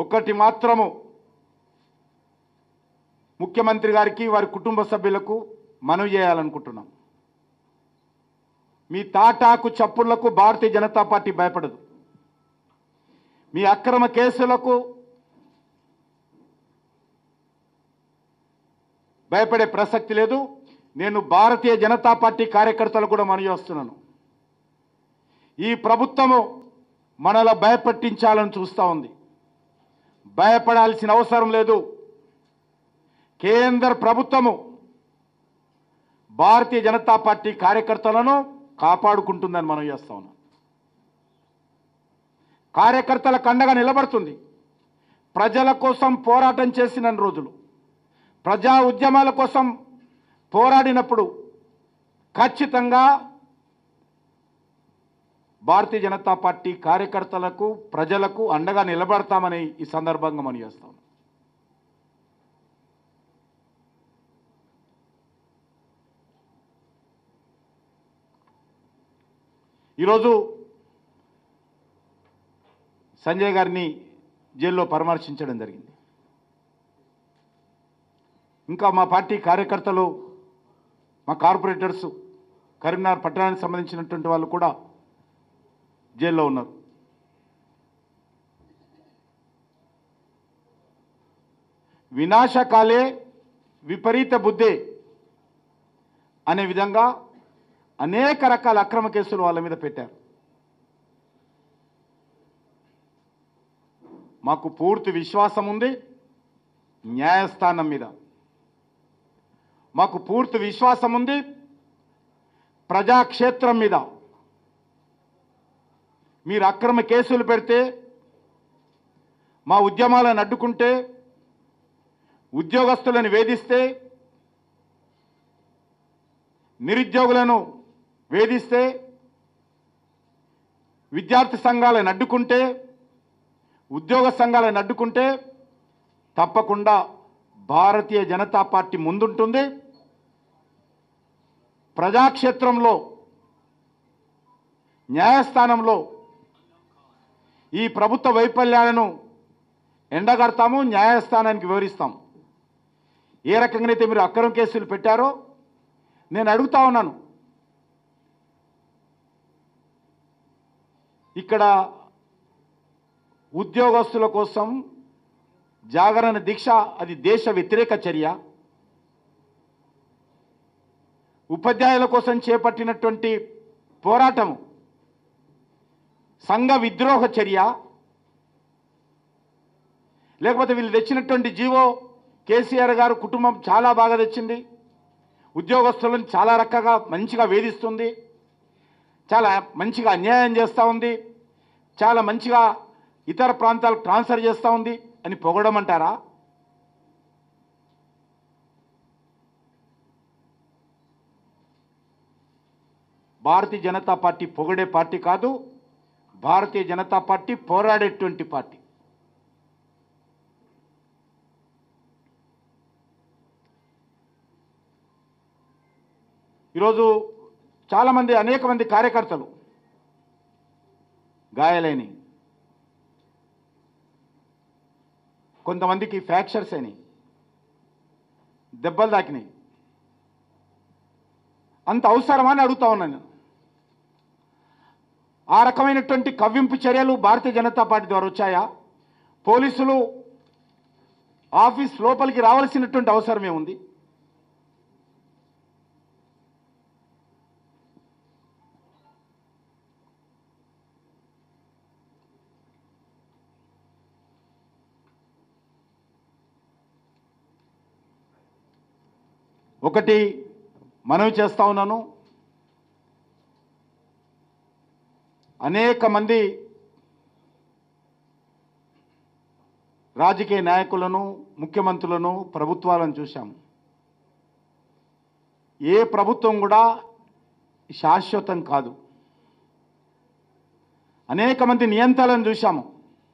ఒకటి మాత్రము ముఖ్యమంత్రి గారికి వారి కుటుంబ సభ్యులకు మనవి చేయాలనుకుంటున్నాం మీ తాటాకు చప్పుళ్లకు భారతీయ జనతా పార్టీ భయపడదు మీ అక్రమ కేసులకు భయపడే ప్రసక్తి లేదు నేను భారతీయ జనతా పార్టీ కార్యకర్తలు కూడా మనవి చేస్తున్నాను ఈ ప్రభుత్వము మనలో భయపెట్టించాలని చూస్తూ ఉంది భయపడాల్సిన అవసరం లేదు కేంద్ర ప్రభుత్వము భారతీయ జనతా పార్టీ కార్యకర్తలను కాపాడుకుంటుందని మనం చేస్తా ఉన్నాం కార్యకర్తల కండగా నిలబడుతుంది ప్రజల కోసం పోరాటం చేసిన రోజులు ప్రజా ఉద్యమాల కోసం పోరాడినప్పుడు ఖచ్చితంగా భారతీయ జనతా పార్టీ కార్యకర్తలకు ప్రజలకు అండగా నిలబడతామని ఈ సందర్భంగా మనం చేస్తాం ఈరోజు సంజయ్ గారిని జైల్లో పరామర్శించడం జరిగింది ఇంకా మా పార్టీ కార్యకర్తలు మా కార్పొరేటర్స్ కరీంనగర్ పట్టణానికి సంబంధించినటువంటి వాళ్ళు కూడా జైల్లో ఉన్నారు వినాశకాలే విపరీత బుద్ధే అనే విధంగా అనేక రకాల అక్రమ కేసులు వాళ్ళ మీద పెట్టారు మాకు పూర్తి విశ్వాసం ఉంది న్యాయస్థానం మీద మాకు పూర్తి విశ్వాసం ఉంది ప్రజాక్షేత్రం మీద మీరు అక్రమ కేసులు పెడితే మా ఉద్యమాలను అడ్డుకుంటే ఉద్యోగస్తులను వేధిస్తే నిరుద్యోగులను వేధిస్తే విద్యార్థి సంఘాలను అడ్డుకుంటే ఉద్యోగ సంఘాలను అడ్డుకుంటే తప్పకుండా భారతీయ జనతా పార్టీ ముందుంటుంది ప్రజాక్షేత్రంలో న్యాయస్థానంలో ఈ ప్రభుత్వ వైఫల్యాలను ఎండగడతాము న్యాయస్థానానికి వివరిస్తాం ఏ రకంగానైతే మీరు అక్రమ కేసులు పెట్టారో నేను అడుగుతా ఉన్నాను ఇక్కడ ఉద్యోగస్తుల కోసం జాగరణ దీక్ష అది దేశ వ్యతిరేక చర్య ఉపాధ్యాయుల కోసం చేపట్టినటువంటి పోరాటము సంఘ విద్రోహ చర్య లేకపోతే వీళ్ళు తెచ్చినటువంటి జీవో కేసీఆర్ గారు కుటుంబం చాలా బాగా తెచ్చింది ఉద్యోగస్తులను చాలా రకంగా మంచిగా వేధిస్తుంది చాలా మంచిగా అన్యాయం చేస్తూ ఉంది చాలా మంచిగా ఇతర ప్రాంతాలకు ట్రాన్స్ఫర్ చేస్తూ ఉంది అని పొగడమంటారా భారతీయ జనతా పార్టీ పొగడే పార్టీ కాదు భారతీయ జనతా పార్టీ పోరాడేటువంటి పార్టీ ఈరోజు చాలామంది అనేక మంది కార్యకర్తలు గాయాలైనవి కొంతమందికి ఫ్రాక్చర్స్ అయినాయి దెబ్బలు తాకినాయి అంత అవసరమా అని అడుగుతా ఉన్నాను నేను. ఆ రకమైనటువంటి కవ్వింపు చర్యలు భారతీయ జనతా పార్టీ ద్వారా వచ్చాయా పోలీసులు ఆఫీస్ లోపలికి రావాల్సినటువంటి అవసరం ఏముంది ఒకటి మనవి చేస్తా ఉన్నాను అనేక మంది రాజకీయ నాయకులను ముఖ్యమంత్రులను ప్రభుత్వాలను చూశాము ఏ ప్రభుత్వం కూడా శాశ్వతం కాదు అనేక మంది నియంత్రణలను చూశాము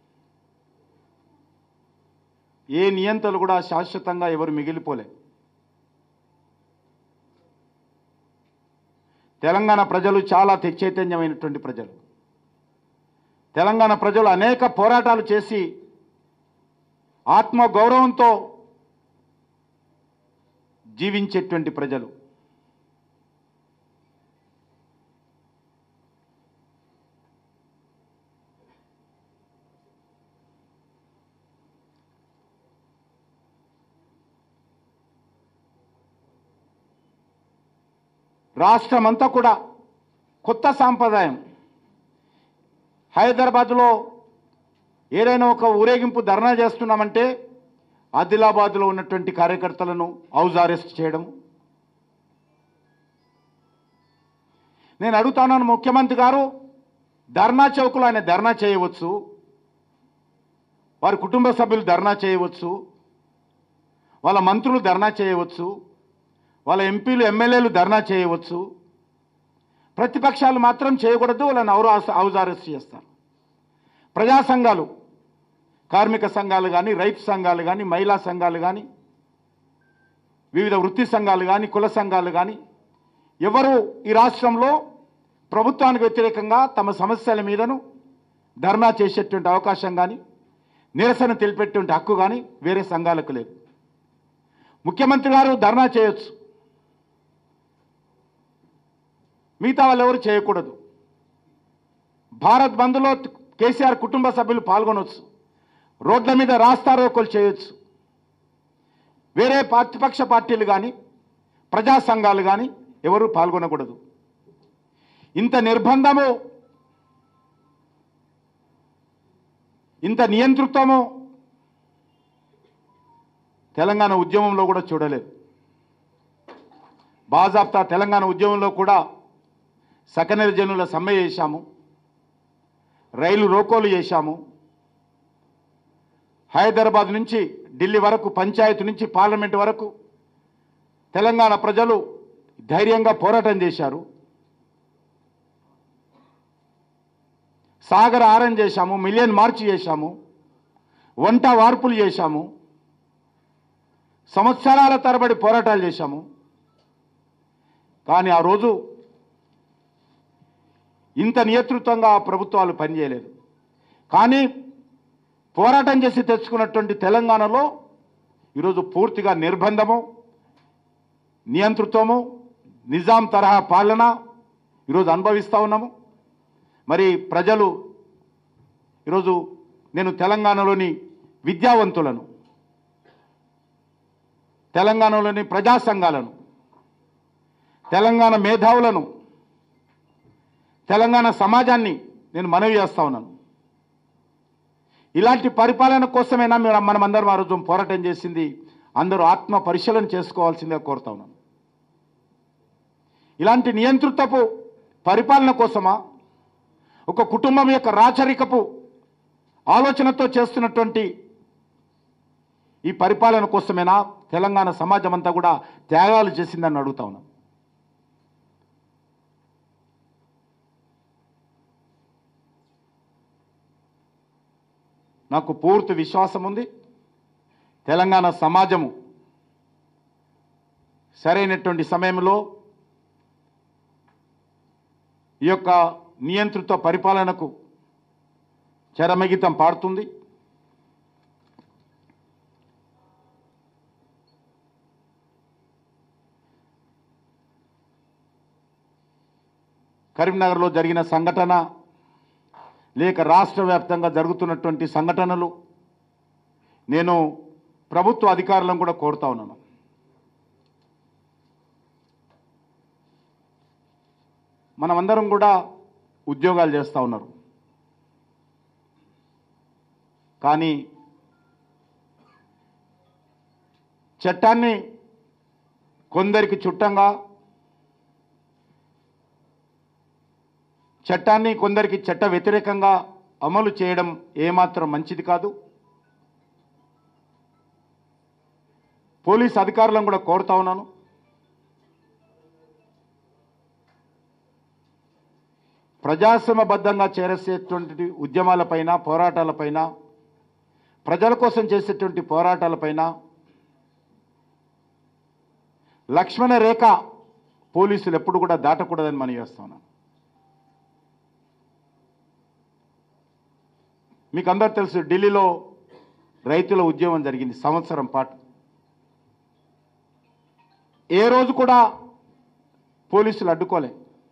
ఏ నియంత్రణలు కూడా శాశ్వతంగా ఎవరు మిగిలిపోలే తెలంగాణ ప్రజలు చాలా తె- చైతన్యమైనటువంటి ప్రజలు తెలంగాణ ప్రజలు అనేక పోరాటాలు చేసి ఆత్మ గౌరవంతో జీవించేటువంటి ప్రజలు రాష్ట్రమంతా కూడా కొత్త సాంప్రదాయం హైదరాబాద్లో ఏదైనా ఒక ఊరేగింపు ధర్నా చేస్తున్నామంటే ఆదిలాబాద్లో ఉన్నటువంటి కార్యకర్తలను హౌస్ అరెస్ట్ చేయడం నేను అడుగుతాను ముఖ్యమంత్రి గారు ధర్నా చౌక్లో ఆయన ధర్నా చేయవచ్చు వారి కుటుంబ సభ్యులు ధర్నా చేయవచ్చు వాళ్ళ మంత్రులు ధర్నా చేయవచ్చు వాళ్ళ ఎంపీలు ఎమ్మెల్యేలు ధర్నా చేయవచ్చు ప్రతిపక్షాలు మాత్రం చేయకూడదు వాళ్ళని ఎవరు హౌస్ అరెస్ట్ చేస్తారు ప్రజా సంఘాలు కార్మిక సంఘాలు కానీ రైతు సంఘాలు కానీ మహిళా సంఘాలు కానీ వివిధ వృత్తి సంఘాలు కానీ కుల సంఘాలు కానీ ఎవరు ఈ రాష్ట్రంలో ప్రభుత్వానికి వ్యతిరేకంగా తమ సమస్యల మీదను ధర్నా చేసేటువంటి అవకాశం కానీ నిరసన తెలిపేటువంటి హక్కు కానీ వేరే సంఘాలకు లేదు ముఖ్యమంత్రి గారు ధర్నా చేయొచ్చు మిగతా వాళ్ళు ఎవరు చేయకూడదు భారత్ బంద్లో కేసీఆర్ కుటుంబ సభ్యులు పాల్గొనవచ్చు రోడ్ల మీద రాస్తారోకోలు చేయొచ్చు వేరే ప్రతిపక్ష పార్టీలు కానీ ప్రజా సంఘాలు కానీ ఎవరు పాల్గొనకూడదు ఇంత నిర్బంధము ఇంత నియంతృత్వము తెలంగాణ ఉద్యమంలో కూడా చూడలేదు బాజాప్తా తెలంగాణ ఉద్యమంలో కూడా సకనర జనుల సమ్మె చేశాము రైలు రోకోలు చేశాము హైదరాబాద్ నుంచి ఢిల్లీ వరకు పంచాయతీ నుంచి పార్లమెంట్ వరకు తెలంగాణ ప్రజలు ధైర్యంగా పోరాటం చేశారు సాగర ఆరం చేశాము మిలియన్ మార్చ్ చేశాము వంట వార్పులు చేశాము సంవత్సరాల తరబడి పోరాటాలు చేశాము కానీ ఆ రోజు ఇంత నేతృత్వంగా ఆ ప్రభుత్వాలు పనిచేయలేదు కానీ పోరాటం చేసి తెచ్చుకున్నటువంటి తెలంగాణలో ఈరోజు పూర్తిగా నిర్బంధము నియంతృత్వము నిజాం తరహా పాలన ఈరోజు అనుభవిస్తూ ఉన్నాము మరి ప్రజలు ఈరోజు నేను తెలంగాణలోని విద్యావంతులను తెలంగాణలోని ప్రజా సంఘాలను తెలంగాణ మేధావులను తెలంగాణ సమాజాన్ని నేను మనవి చేస్తా ఉన్నాను ఇలాంటి పరిపాలన కోసమైనా మేము మనమందరం ఆ రోజు పోరాటం చేసింది అందరూ ఆత్మ పరిశీలన చేసుకోవాల్సిందిగా కోరుతా ఉన్నాను ఇలాంటి నియంతృత్వపు పరిపాలన కోసమా ఒక కుటుంబం యొక్క రాచరికపు ఆలోచనతో చేస్తున్నటువంటి ఈ పరిపాలన కోసమేనా తెలంగాణ సమాజం అంతా కూడా త్యాగాలు చేసిందని అడుగుతా ఉన్నాను నాకు పూర్తి విశ్వాసం ఉంది తెలంగాణ సమాజము సరైనటువంటి సమయంలో ఈ యొక్క నియంత్రిత పరిపాలనకు చరమగీతం పాడుతుంది కరీంనగర్లో జరిగిన సంఘటన లేక రాష్ట్ర వ్యాప్తంగా జరుగుతున్నటువంటి సంఘటనలు నేను ప్రభుత్వ అధికారులను కూడా కోరుతా ఉన్నాను మనమందరం కూడా ఉద్యోగాలు చేస్తూ ఉన్నారు కానీ చట్టాన్ని కొందరికి చుట్టంగా చట్టాన్ని కొందరికి చట్ట వ్యతిరేకంగా అమలు చేయడం ఏమాత్రం మంచిది కాదు పోలీస్ అధికారులను కూడా కోరుతా ఉన్నాను ప్రజాస్వామ్యబద్ధంగా చేసేటువంటి ఉద్యమాలపైన పోరాటాలపైన ప్రజల కోసం చేసేటువంటి పోరాటాలపైన లక్ష్మణ రేఖ పోలీసులు ఎప్పుడు కూడా దాటకూడదని మనం చేస్తున్నాం మీకు అందరు తెలుసు ఢిల్లీలో రైతుల ఉద్యమం జరిగింది సంవత్సరం పాటు ఏ రోజు కూడా పోలీసులు అడ్డుకోలే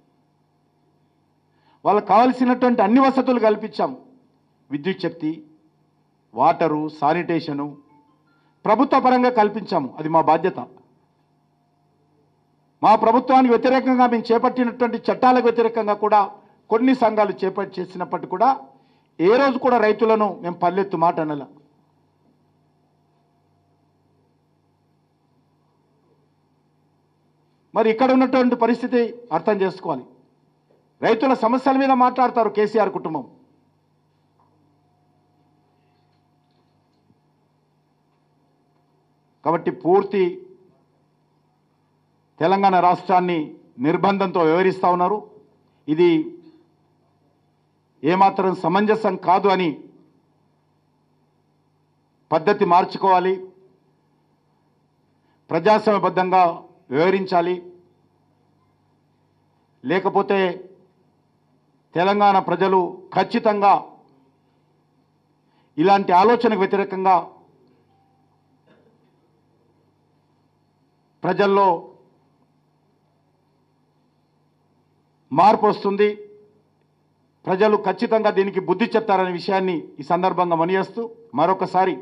వాళ్ళకి కావలసినటువంటి అన్ని వసతులు కల్పించాం విద్యుత్ శక్తి వాటరు శానిటేషను ప్రభుత్వ పరంగా కల్పించాము అది మా బాధ్యత మా ప్రభుత్వానికి వ్యతిరేకంగా మేము చేపట్టినటువంటి చట్టాలకు వ్యతిరేకంగా కూడా కొన్ని సంఘాలు చేపట్టి చేసినప్పటికీ కూడా ఏ రోజు కూడా రైతులను మేము పల్లెత్తు మాట అనల మరి ఇక్కడ ఉన్నటువంటి పరిస్థితి అర్థం చేసుకోవాలి రైతుల సమస్యల మీద మాట్లాడతారు కేసీఆర్ కుటుంబం కాబట్టి పూర్తి తెలంగాణ రాష్ట్రాన్ని నిర్బంధంతో వ్యవహరిస్తూ ఉన్నారు ఇది ఏమాత్రం సమంజసం కాదు అని పద్ధతి మార్చుకోవాలి ప్రజాస్వామ్యబద్ధంగా వ్యవహరించాలి లేకపోతే తెలంగాణ ప్రజలు ఖచ్చితంగా ఇలాంటి ఆలోచనకు వ్యతిరేకంగా ప్రజల్లో మార్పు వస్తుంది ప్రజలు ఖచ్చితంగా దీనికి బుద్ధి చెప్తారనే విషయాన్ని ఈ సందర్భంగా మనియేస్తూ మరొకసారి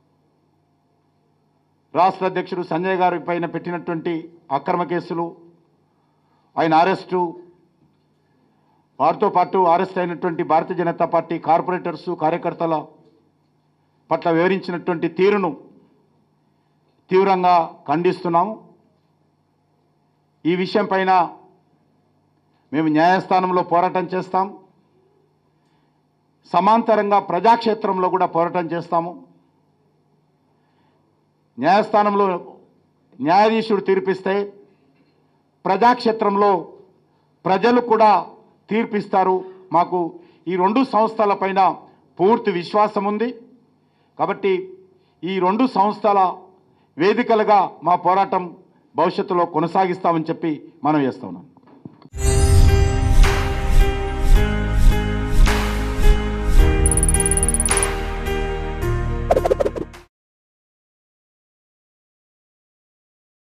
రాష్ట్ర అధ్యక్షుడు సంజయ్ గారి పైన పెట్టినటువంటి అక్రమ కేసులు ఆయన అరెస్టు వారితో పాటు అరెస్ట్ అయినటువంటి భారతీయ జనతా పార్టీ కార్పొరేటర్సు కార్యకర్తల పట్ల వివరించినటువంటి తీరును తీవ్రంగా ఖండిస్తున్నాము ఈ విషయం పైన మేము న్యాయస్థానంలో పోరాటం చేస్తాం సమాంతరంగా ప్రజాక్షేత్రంలో కూడా పోరాటం చేస్తాము న్యాయస్థానంలో న్యాయాధీశుడు తీర్పిస్తే ప్రజాక్షేత్రంలో ప్రజలు కూడా తీర్పిస్తారు మాకు ఈ రెండు సంస్థల పైన పూర్తి విశ్వాసం ఉంది కాబట్టి ఈ రెండు సంస్థల వేదికలుగా మా పోరాటం భవిష్యత్తులో కొనసాగిస్తామని చెప్పి మనం చేస్తా ఉన్నాం